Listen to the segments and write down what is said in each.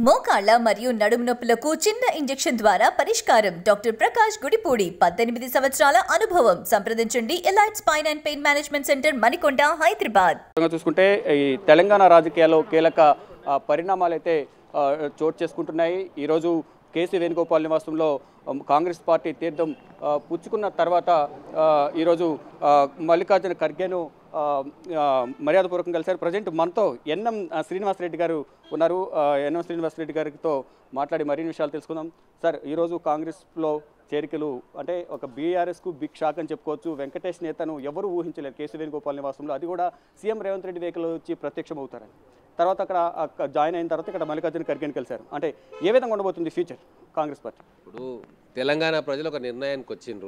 మోకాళ్ల మరియు నడుము నొప్పులకు చిన్న ఇంజెక్షన్ ద్వారా పరిష్కారం డాక్టర్ ప్రకాష్ గుడిపూడి పద్దెనిమిది సంవత్సరాల అనుభవం సంప్రదించండి elite spine and pain management centre Manikonda Hyderabad ముఖ్యంగా చూసుకుంటే ఈ తెలంగాణ రాజకీయాల్లో కీలక ఆ, పరిణామాలు అయితే ఆ, చోటు చేసుకుంటున్నాయి ఈరోజు కేసీ వేణుగోపాల్ నివాసంలో ఉమ్, కాంగ్రెస్ పార్టీ తీర్థం ఆ, పుచ్చుకున్న తర్వాత ఆ, ఈరోజు ఆ, మల్లికార్జున ఖర్గేను ఆ, ఆ, మర్యాదపూర్వకంగా కలిశారు ప్రజెంట్ మనతో ఎన్ఎం ఆ, శ్రీనివాసరెడ్డి గారు ఉన్నారు ఆ, ఎన్ఎం శ్రీనివాసరెడ్డి గారితో మాట్లాడి మరిన్ని విషయాలు తెలుసుకుందాం సార్ ఈరోజు కాంగ్రెస్లో చేరికలు అంటే ఒక బీఆర్ఎస్కు బిగ్ షాక్ అని చెప్పుకోవచ్చు వెంకటేష్ నేతను ఎవరు ఊహించలేరు కేసీ వేణుగోపాల్ నివాసంలో అది కూడా సీఎం రేవంత్ రెడ్డి వెహికల్ వచ్చి ప్రత్యక్షం అవుతారని తర్వాత అక్కడ అక్క జాయిన్ అయిన తర్వాత ఇక్కడ మల్లికార్జున ఖర్గేని కలిశారు అంటే ఏ విధంగా ఉండబోతుంది ఫ్యూచర్ కాంగ్రెస్ పార్టీ ఇప్పుడు తెలంగాణ ప్రజలు ఒక నిర్ణయానికి వచ్చిండ్రు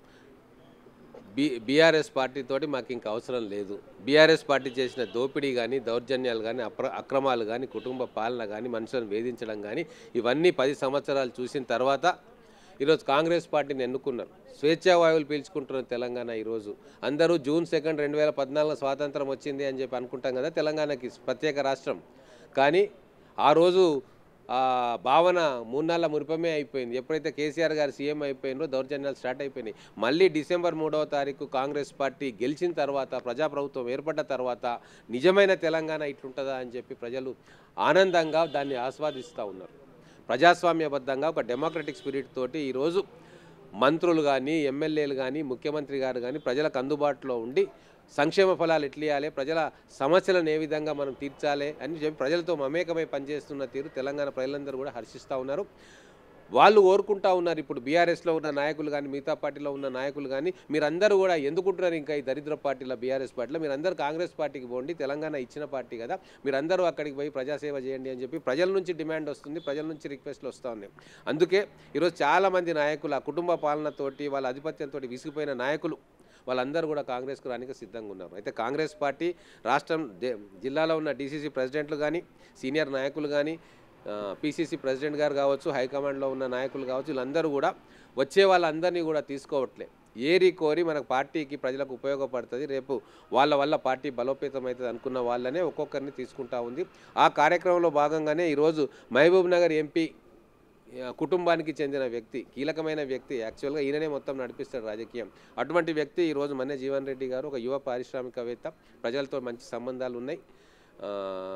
బి బీఆర్ఎస్ పార్టీ తోటి మాకు ఇంకా అవసరం లేదు బీఆర్ఎస్ పార్టీ చేసిన దోపిడీ కానీ దౌర్జన్యాలు కానీ అప్ర అక్రమాలు కానీ కుటుంబ పాలన కానీ మనుషులను వేధించడం కానీ ఇవన్నీ పది సంవత్సరాలు చూసిన తర్వాత ఈరోజు కాంగ్రెస్ పార్టీని ఎన్నుకున్నారు స్వేచ్ఛా వాయువులు పీల్చుకుంటున్న తెలంగాణ ఈరోజు అందరూ జూన్ సెకండ్ రెండు వేల పద్నాలుగులో స్వాతంత్రం వచ్చింది అని చెప్పి అనుకుంటాం కదా తెలంగాణకి ప్రత్యేక రాష్ట్రం కానీ ఆ రోజు ఆ భావన మూడు నెలల మురిపమే అయిపోయింది ఎప్పుడైతే కేసీఆర్ గారు సీఎం అయిపోయినరో దౌర్జన్యాలు స్టార్ట్ అయిపోయినాయి మళ్ళీ డిసెంబర్ మూడవ తారీఖు కాంగ్రెస్ పార్టీ గెలిచిన తర్వాత ప్రజాప్రభుత్వం ఏర్పడ్డ తర్వాత నిజమైన తెలంగాణ ఇట్లుంటుందా అని చెప్పి ప్రజలు ఆనందంగా దాన్ని ఆస్వాదిస్తూ ఉన్నారు ప్రజాస్వామ్యబద్ధంగా ఒక డెమోక్రటిక్ స్పిరిట్ తోటి ఈరోజు మంత్రులు కానీ ఎమ్మెల్యేలు కానీ ముఖ్యమంత్రి గారు కానీ ప్రజలకు అందుబాటులో ఉండి సంక్షేమ ఫలాలు ఎట్లియాలి ప్రజల సమస్యలను ఏ విధంగా మనం తీర్చాలి అని చెప్పి ప్రజలతో మమేకమై పనిచేస్తున్న తీరు తెలంగాణ ప్రజలందరూ కూడా హర్షిస్తూ ఉన్నారు వాళ్ళు కోరుకుంటా ఉన్నారు ఇప్పుడు బీఆర్ఎస్లో ఉన్న నాయకులు కానీ మిగతా పార్టీలో ఉన్న నాయకులు కానీ మీరందరూ కూడా ఎందుకుంటున్నారు ఇంకా ఈ దరిద్ర పార్టీలో బీఆర్ఎస్ పార్టీలో మీరందరూ కాంగ్రెస్ పార్టీకి పోండి తెలంగాణ ఇచ్చిన పార్టీ కదా మీరందరూ అక్కడికి పోయి ప్రజాసేవ చేయండి అని చెప్పి ప్రజల నుంచి డిమాండ్ వస్తుంది ప్రజల నుంచి రిక్వెస్ట్లు వస్తూ ఉన్నాయి అందుకే ఈరోజు చాలామంది నాయకులు ఆ కుటుంబ పాలనతోటి వాళ్ళ ఆధిపత్యంతో విసిగిపోయిన నాయకులు వాళ్ళందరూ కూడా కాంగ్రెస్కు రానికి సిద్ధంగా ఉన్నారు అయితే కాంగ్రెస్ పార్టీ రాష్ట్రం దే- జిల్లాలో ఉన్న డీసీసీ ప్రెసిడెంట్లు కానీ సీనియర్ నాయకులు కానీ పీసీసీ ప్రెసిడెంట్ గారు కావచ్చు హైకమాండ్లో ఉన్న నాయకులు కావచ్చు వీళ్ళందరూ కూడా వచ్చే వాళ్ళందరినీ కూడా తీసుకోవట్లే ఏరి కోరి మనకు పార్టీకి ప్రజలకు ఉపయోగపడుతుంది రేపు వాళ్ళ వల్ల పార్టీ బలోపేతం అవుతుంది అనుకున్న వాళ్ళనే ఒక్కొక్కరిని తీసుకుంటా ఉంది ఆ కార్యక్రమంలో భాగంగానే ఈరోజు మహబూబ్ నగర్ ఎంపీ ఆ, కుటుంబానికి చెందిన వ్యక్తి కీలకమైన వ్యక్తి యాక్చువల్గా ఈయననే మొత్తం నడిపిస్తాడు రాజకీయం అటువంటి వ్యక్తి ఈరోజు మన్య జీవన్ రెడ్డి గారు ఒక యువ పారిశ్రామికవేత్త ప్రజలతో మంచి సంబంధాలు ఉన్నాయి ఆ,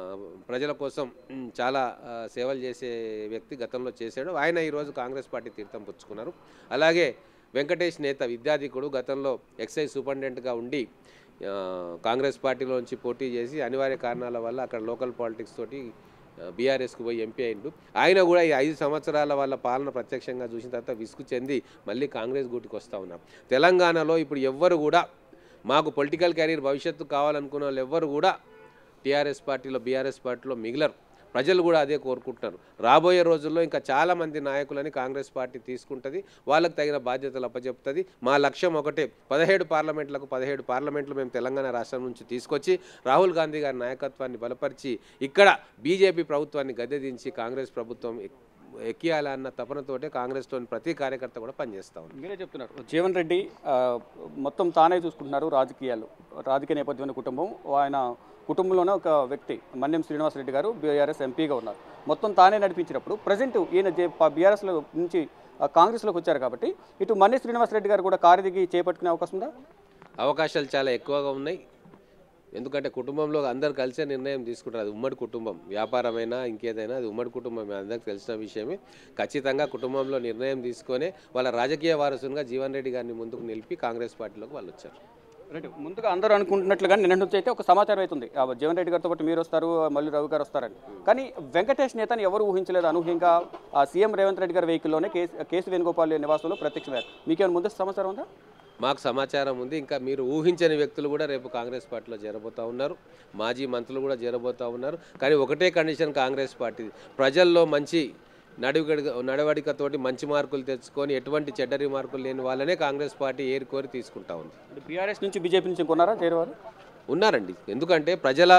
ప్రజల కోసం ఉమ్, చాలా ఆ, సేవలు చేసే వ్యక్తి గతంలో చేశాడు ఆయన ఈరోజు కాంగ్రెస్ పార్టీ తీర్థం పుచ్చుకున్నారు అలాగే వెంకటేష్ నేత విద్యాధికుడు గతంలో ఎక్సైజ్ సూపరింటెండెంట్గా ఉండి ఆ, కాంగ్రెస్ పార్టీలోంచి పోటీ చేసి అనివార్య కారణాల వల్ల అక్కడ లోకల్ పాలిటిక్స్ తోటి బీఆర్ఎస్కి పోయి ఎంపీ అయిండు ఆయన కూడా ఈ ఐదు సంవత్సరాల వాళ్ళ పాలన ప్రత్యక్షంగా చూసిన తర్వాత విసుగు చెంది మళ్ళీ కాంగ్రెస్ గూటికి వస్తూ ఉన్నారు తెలంగాణలో ఇప్పుడు ఎవ్వరు కూడా మాకు పొలిటికల్ కెరీర్ భవిష్యత్తు కావాలనుకున్న వాళ్ళు ఎవ్వరు కూడా టీఆర్ఎస్ పార్టీలో బీఆర్ఎస్ పార్టీలో మిగిలరు ప్రజలు కూడా అదే కోరుకుంటున్నారు రాబోయే రోజుల్లో ఇంకా చాలామంది నాయకులని కాంగ్రెస్ పార్టీ తీసుకుంటుంది వాళ్ళకి తగిన బాధ్యతలు అప్పచెప్తుంది మా లక్ష్యం ఒకటే పదిహేడు పార్లమెంట్లకు పదిహేడు పార్లమెంట్లు మేము తెలంగాణ రాష్ట్రం నుంచి తీసుకొచ్చి రాహుల్ గాంధీ గారి నాయకత్వాన్ని బలపరిచి ఇక్కడ బీజేపీ ప్రభుత్వాన్ని గద్దెదించి కాంగ్రెస్ ప్రభుత్వం ఎక్- ఎక్కియాలన్న తపనతోటే కాంగ్రెస్లోని ప్రతి కార్యకర్త కూడా పనిచేస్తూ ఉంది మీరే చెప్తున్నారు జీవన్ రెడ్డి ఆ, మొత్తం తానే చూసుకుంటున్నారు రాజకీయాలు రాజకీయ నేపథ్యమైన కుటుంబం ఆయన కుటుంబంలోనే ఒక వ్యక్తి మన్యం శ్రీనివాసరెడ్డి గారు బీఆర్ఎస్ ఎంపీగా ఉన్నారు మొత్తం తానే నడిపించినప్పుడు ప్రజెంట్ ఈయన బీఆర్ఎస్లో నుంచి ఆ, కాంగ్రెస్లోకి వచ్చారు కాబట్టి ఇటు మన్య శ్రీనివాసరెడ్డి గారు కూడా కారు దిగి చేపట్టుకునే అవకాశం ఉందా అవకాశాలు చాలా ఎక్కువగా ఉన్నాయి ఎందుకంటే కుటుంబంలో అందరు కలిసే నిర్ణయం తీసుకుంటారు అది ఉమ్మడి కుటుంబం వ్యాపారమైనా ఇంకేదైనా అది ఉమ్మడి కుటుంబం అందరికి తెలిసిన విషయమే ఖచ్చితంగా కుటుంబంలో నిర్ణయం తీసుకొని వాళ్ళ రాజకీయ వారసునిగా జీవన్ రెడ్డి గారిని ముందుకు నిలిపి కాంగ్రెస్ పార్టీలోకి వాళ్ళు వచ్చారు రైట్ ముందుగా అందరూ అనుకుంటున్నట్లుగా నిన్న నుంచి అయితే ఒక సమాచారం అవుతుంది ఆ జీవన్ రెడ్డి గారితో పాటు మీరు వస్తారు మళ్ళీ రవి గారు వస్తారని కానీ వెంకటేష్ నేతని ఎవరు ఊహించలేదు అనూహ్యంగా ఆ సీఎం రేవంత్ రెడ్డి గారి వెహికల్లోనే కేసు కేసు వేణుగోపాల్ నివాసంలో ప్రత్యక్షమయ్యారు మీకేమైనా ముందు సమాచారం ఉందా మాకు సమాచారం ఉంది ఇంకా మీరు ఊహించని వ్యక్తులు కూడా రేపు కాంగ్రెస్ పార్టీలో చేరబోతా ఉన్నారు మాజీ మంత్రులు కూడా చేరబోతా ఉన్నారు కానీ ఒకటే కండిషన్ కాంగ్రెస్ పార్టీ ప్రజల్లో మంచి నడవడిక నడవడికతోటి మంచి మార్కులు తెచ్చుకొని ఎటువంటి చెడ్డరి మార్కులు లేని వాళ్ళనే కాంగ్రెస్ పార్టీ ఏరుకోరి తీసుకుంటా ఉంది బీఆర్ఎస్ నుంచి బీజేపీ నుంచి కొన్నారా చేరేవారు ఉన్నారండి ఎందుకంటే ప్రజల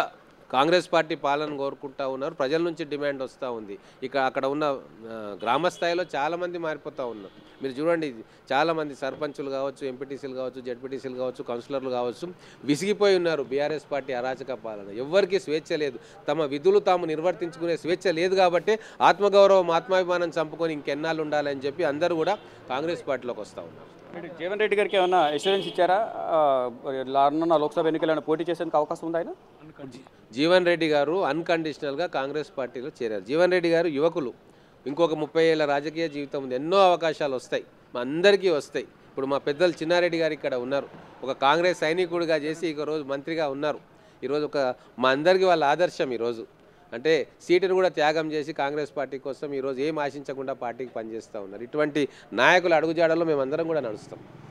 కాంగ్రెస్ పార్టీ పాలన కోరుకుంటా ఉన్నారు ప్రజల నుంచి డిమాండ్ వస్తూ ఉంది ఇక అక్కడ ఉన్న ఆ, గ్రామ స్థాయిలో చాలామంది మారిపోతూ ఉన్నారు మీరు చూడండి చాలామంది సర్పంచులు కావచ్చు ఎంపీటీసీలు కావచ్చు జడ్పీటీసీలు కావచ్చు కౌన్సిలర్లు కావచ్చు విసిగిపోయి ఉన్నారు బీఆర్ఎస్ పార్టీ అరాచక పాలన ఎవ్వరికీ స్వేచ్ఛ లేదు తమ విధులు తాము నిర్వర్తించుకునే స్వేచ్ఛ లేదు కాబట్టి ఆత్మగౌరవం ఆత్మాభిమానం చంపుకొని ఇంకెన్నాళ్ళు ఉండాలని చెప్పి అందరూ కూడా కాంగ్రెస్ పార్టీలోకి వస్తూ ఉన్నారు అంటే జీవన్ రెడ్డి గారికి ఏమన్నా ఎష్యూరెన్స్ ఇచ్చారా ఆ, రానున్న లోక్సభ ఎన్నికలను పోటీ చేసేందుకు అవకాశం ఉందా ఆయన జీవన్ రెడ్డి గారు అన్కండిషనల్గా కాంగ్రెస్ పార్టీలో చేరారు జీవన్ రెడ్డి గారు యువకులు ఇంకొక ముప్పై ఏళ్ళ రాజకీయ జీవితం ఉంది ఎన్నో అవకాశాలు వస్తాయి మా అందరికీ వస్తాయి ఇప్పుడు మా పెద్దలు చిన్నారెడ్డి గారు ఇక్కడ ఉన్నారు ఒక కాంగ్రెస్ సైనికుడిగా చేసి ఇక రోజు మంత్రిగా ఉన్నారు ఈరోజు ఒక మా అందరికీ వాళ్ళ ఆదర్శం ఈరోజు అంటే సీటును కూడా త్యాగం చేసి కాంగ్రెస్ పార్టీ కోసం ఈరోజు ఏం ఆశించకుండా పార్టీకి పనిచేస్తూ ఉన్నారు ఇటువంటి నాయకుల అడుగుజాడలో మేమందరం కూడా నడుస్తాం